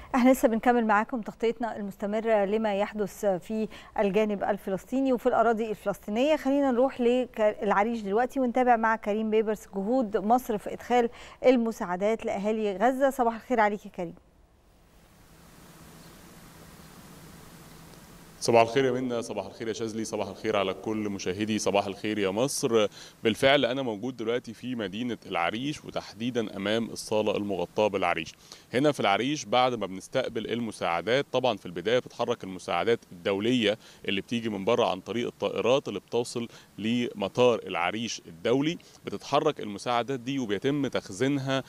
احنا لسه بنكمل معاكم تغطيتنا المستمرة لما يحدث في الجانب الفلسطيني وفي الأراضي الفلسطينية خلينا نروح للعريش دلوقتي ونتابع مع كريم بيبرس جهود مصر في إدخال المساعدات لأهالي غزة صباح الخير عليك يا كريم صباح الخير يا منى صباح الخير يا شاذلي صباح الخير على كل مشاهدي صباح الخير يا مصر بالفعل انا موجود دلوقتي في مدينه العريش وتحديدا امام الصاله المغطاه بالعريش هنا في العريش بعد ما بنستقبل المساعدات طبعا في البدايه بتتحرك المساعدات الدوليه اللي بتيجي من بره عن طريق الطائرات اللي بتوصل لمطار العريش الدولي بتتحرك المساعدات دي وبيتم تخزينها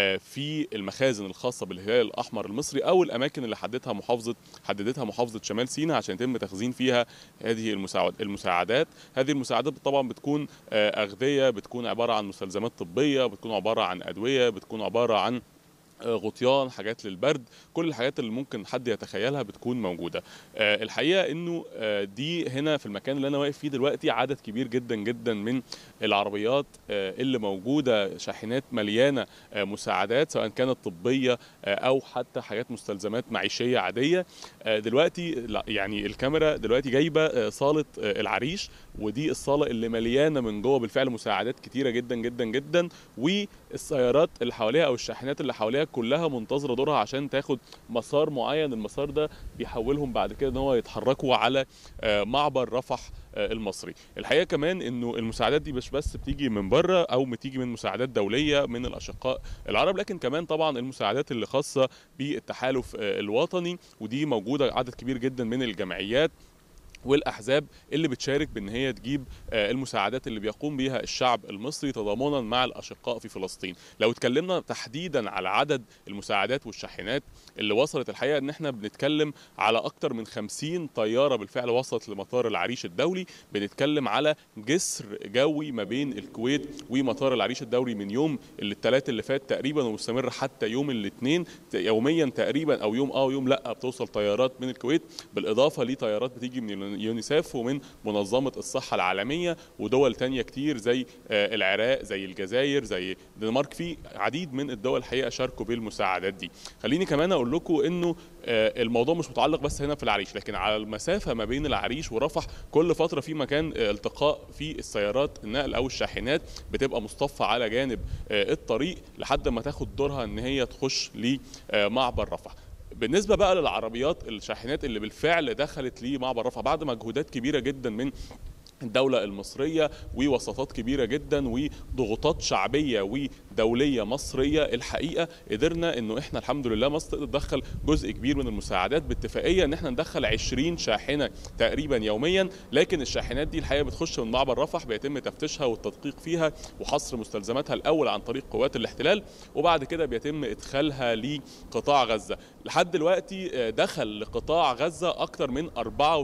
في المخازن الخاصه بالهلال الاحمر المصري او الاماكن اللي حددتها محافظه حددتها محافظه شمال سيناء عشان يتم تخزين فيها هذه المساعدات هذه المساعدات طبعا بتكون اغذيه بتكون عباره عن مستلزمات طبيه بتكون عباره عن ادويه بتكون عباره عن غطيان حاجات للبرد كل الحاجات اللي ممكن حد يتخيلها بتكون موجوده الحقيقه انه دي هنا في المكان اللي انا واقف فيه دلوقتي عدد كبير جدا جدا من العربيات اللي موجوده شاحنات مليانه مساعدات سواء كانت طبيه او حتى حاجات مستلزمات معيشيه عاديه دلوقتي يعني الكاميرا دلوقتي جايبه صاله العريش ودي الصاله اللي مليانه من جوه بالفعل مساعدات كتيره جدا جدا جدا والسيارات اللي حواليها او الشاحنات اللي حواليها كلها منتظره دورها عشان تاخد مسار معين المسار ده بيحولهم بعد كده ان هو يتحركوا على معبر رفح المصري الحقيقه كمان انه المساعدات دي مش بس بتيجي من بره او بتيجي من مساعدات دوليه من الاشقاء العرب لكن كمان طبعا المساعدات اللي خاصه بالتحالف الوطني ودي موجوده عدد كبير جدا من الجمعيات والاحزاب اللي بتشارك بان هي تجيب المساعدات اللي بيقوم بها الشعب المصري تضامنا مع الاشقاء في فلسطين لو اتكلمنا تحديدا على عدد المساعدات والشاحنات اللي وصلت الحقيقه ان احنا بنتكلم على اكتر من 50 طياره بالفعل وصلت لمطار العريش الدولي بنتكلم على جسر جوي ما بين الكويت ومطار العريش الدولي من يوم الثلاث اللي فات تقريبا ومستمر حتى يوم الاثنين يوميا تقريبا او يوم اه ويوم لا بتوصل طيارات من الكويت بالاضافه لطيارات بتيجي من يونيسيف ومن منظمة الصحة العالمية ودول تانية كتير زي العراق زي الجزائر زي الدنمارك في عديد من الدول الحقيقة شاركوا بالمساعدات دي خليني كمان أقول لكم أنه الموضوع مش متعلق بس هنا في العريش لكن على المسافة ما بين العريش ورفح كل فترة في مكان التقاء في السيارات النقل أو الشاحنات بتبقى مصطفى على جانب الطريق لحد ما تاخد دورها أن هي تخش لمعبر رفح بالنسبه بقى للعربيات الشاحنات اللي بالفعل دخلت لمعبر رفح بعد مجهودات كبيره جدا من الدولة المصرية ووساطات كبيرة جدا وضغوطات شعبية ودولية مصرية الحقيقة قدرنا انه احنا الحمد لله مصر تقدر تدخل جزء كبير من المساعدات باتفاقية ان احنا ندخل 20 شاحنة تقريبا يوميا لكن الشاحنات دي الحقيقة بتخش من معبر رفح بيتم تفتيشها والتدقيق فيها وحصر مستلزماتها الاول عن طريق قوات الاحتلال وبعد كده بيتم ادخالها لقطاع غزة لحد دلوقتي دخل لقطاع غزة اكثر من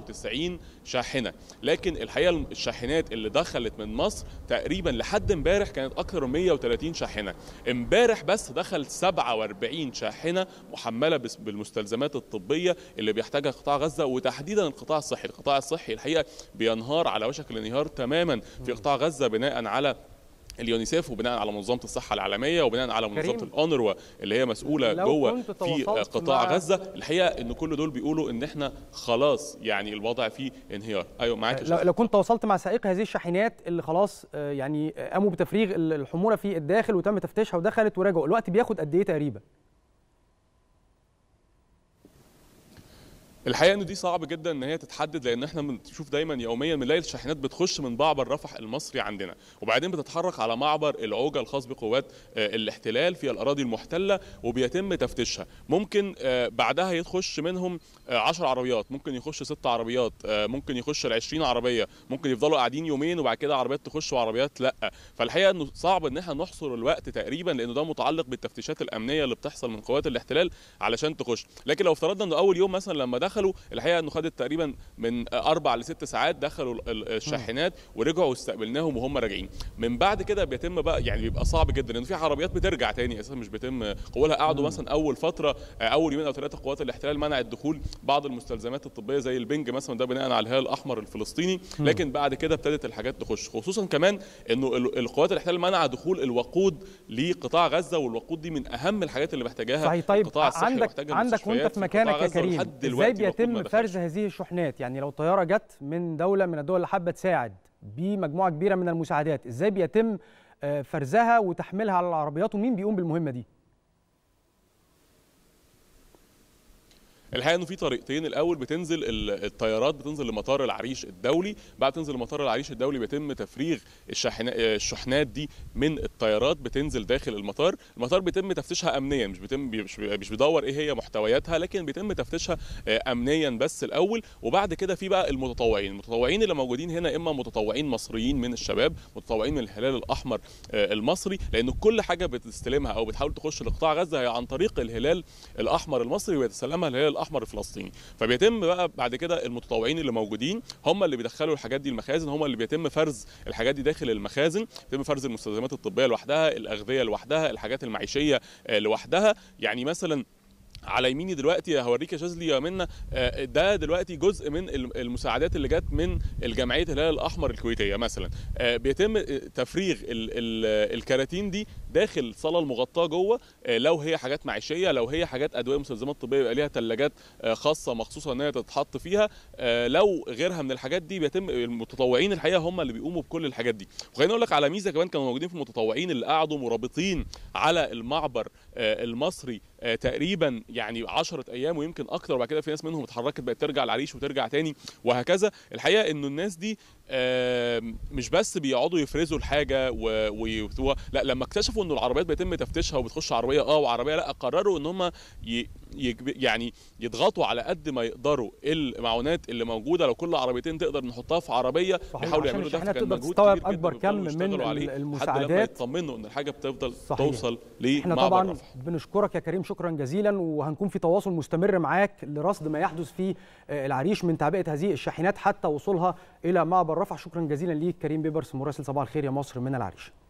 94 شاحنة لكن الحقيقة الشاحنات اللي دخلت من مصر تقريبا لحد امبارح كانت اكثر من 130 شاحنه امبارح بس دخل 47 شاحنه محمله بالمستلزمات الطبيه اللي بيحتاجها قطاع غزه وتحديدا القطاع الصحي القطاع الصحي الحقيقه بينهار على وشك الانهيار تماما في قطاع غزه بناء على اليونيسيف وبناء على منظمه الصحه العالميه وبناء على منظمه الاونروا اللي هي مسؤوله جوه في قطاع غزه الحقيقه ان كل دول بيقولوا ان احنا خلاص يعني الوضع فيه انهيار ايوه معاك لو, لو كنت تواصلت مع سائق هذه الشاحنات اللي خلاص يعني قاموا بتفريغ الحموله في الداخل وتم تفتيشها ودخلت ورجعوا الوقت بياخد قد ايه تقريبا الحقيقه ان دي صعب جدا ان هي تتحدد لان احنا بنشوف دايما يوميا بنلاقي الشاحنات بتخش من معبر رفح المصري عندنا وبعدين بتتحرك على معبر العوجه الخاص بقوات الاحتلال في الاراضي المحتله وبيتم تفتيشها ممكن بعدها يخش منهم 10 عربيات ممكن يخش 6 عربيات ممكن يخش ال 20 عربيه ممكن يفضلوا قاعدين يومين وبعد كده عربيات تخش وعربيات لا فالحقيقه انه صعب ان احنا نحصر الوقت تقريبا لانه ده متعلق بالتفتيشات الامنيه اللي بتحصل من قوات الاحتلال علشان تخش لكن لو افترضنا انه اول يوم مثلا لما دخل دخلوا الحقيقه انه خدت تقريبا من اربع لست ساعات دخلوا الشاحنات ورجعوا واستقبلناهم وهم راجعين من بعد كده بيتم بقى يعني بيبقى صعب جدا لان في عربيات بترجع تاني اساسا مش بيتم قبولها قعدوا مثلا اول فتره اول يومين او ثلاثه قوات الاحتلال منعت دخول بعض المستلزمات الطبيه زي البنج مثلا ده بناء على الهلال الاحمر الفلسطيني لكن بعد كده ابتدت الحاجات تخش خصوصا كمان انه القوات الاحتلال منع دخول الوقود لقطاع غزه والوقود دي من اهم الحاجات اللي محتاجاها صحيح طيب القطاع الصحي عندك محتاجها عندك وانت في مكانك يا كريم ازاي بيتم فرز هذه الشحنات يعني لو طياره جت من دوله من الدول اللي حابه تساعد بمجموعه كبيره من المساعدات ازاي بيتم فرزها وتحميلها على العربيات ومين بيقوم بالمهمه دي الحقيقه انه في طريقتين الاول بتنزل الطيارات بتنزل لمطار العريش الدولي بعد تنزل لمطار العريش الدولي بيتم تفريغ الشحنات دي من الطيارات بتنزل داخل المطار المطار بيتم تفتيشها امنيا مش بيتم مش بيدور ايه هي محتوياتها لكن بيتم تفتيشها امنيا بس الاول وبعد كده في بقى المتطوعين المتطوعين اللي موجودين هنا اما متطوعين مصريين من الشباب متطوعين من الهلال الاحمر المصري لان كل حاجه بتستلمها او بتحاول تخش لقطاع غزه هي عن طريق الهلال الاحمر المصري ويتسلمها الهلال الاحمر الفلسطيني فبيتم بقى بعد كده المتطوعين اللي موجودين هم اللي بيدخلوا الحاجات دي المخازن هم اللي بيتم فرز الحاجات دي داخل المخازن بيتم فرز المستلزمات الطبيه لوحدها الاغذيه لوحدها الحاجات المعيشيه لوحدها يعني مثلا على يميني دلوقتي هوريك يا شاذلي يا منى ده دلوقتي جزء من المساعدات اللي جت من الجمعيه الهلال الاحمر الكويتيه مثلا بيتم تفريغ ال ال الكراتين دي داخل الصاله المغطاه جوه لو هي حاجات معيشيه لو هي حاجات ادويه مستلزمات طبيه يبقى ليها ثلاجات خاصه مخصوصه ان هي تتحط فيها لو غيرها من الحاجات دي بيتم المتطوعين الحقيقه هم اللي بيقوموا بكل الحاجات دي وخليني اقول لك على ميزه كمان كانوا موجودين في المتطوعين اللي قعدوا مرابطين على المعبر المصري تقريبا يعني 10 ايام ويمكن اكتر وبعد كده في ناس منهم اتحركت بقت ترجع العريش وترجع تاني وهكذا الحقيقه انه الناس دي مش بس بيقعدوا يفرزوا الحاجه ويفتوها لا لما اكتشفوا انه العربيات بيتم تفتيشها وبتخش عربيه اه وعربيه لا قرروا ان هم يعني يضغطوا على قد ما يقدروا المعونات اللي موجوده لو كل عربيتين تقدر نحطها في عربيه بيحاولوا يعملوا ده كان مجهود تستوعب اكبر كم من المساعدات لحد لما يطمنوا ان الحاجه بتفضل صحيح. توصل احنا طبعا رفح. بنشكرك يا كريم شكرا جزيلا وهنكون في تواصل مستمر معاك لرصد ما يحدث في العريش من تعبئه هذه الشاحنات حتى وصولها الى معبر رفح شكرا جزيلا ليك كريم بيبرس مراسل صباح الخير يا مصر من العريش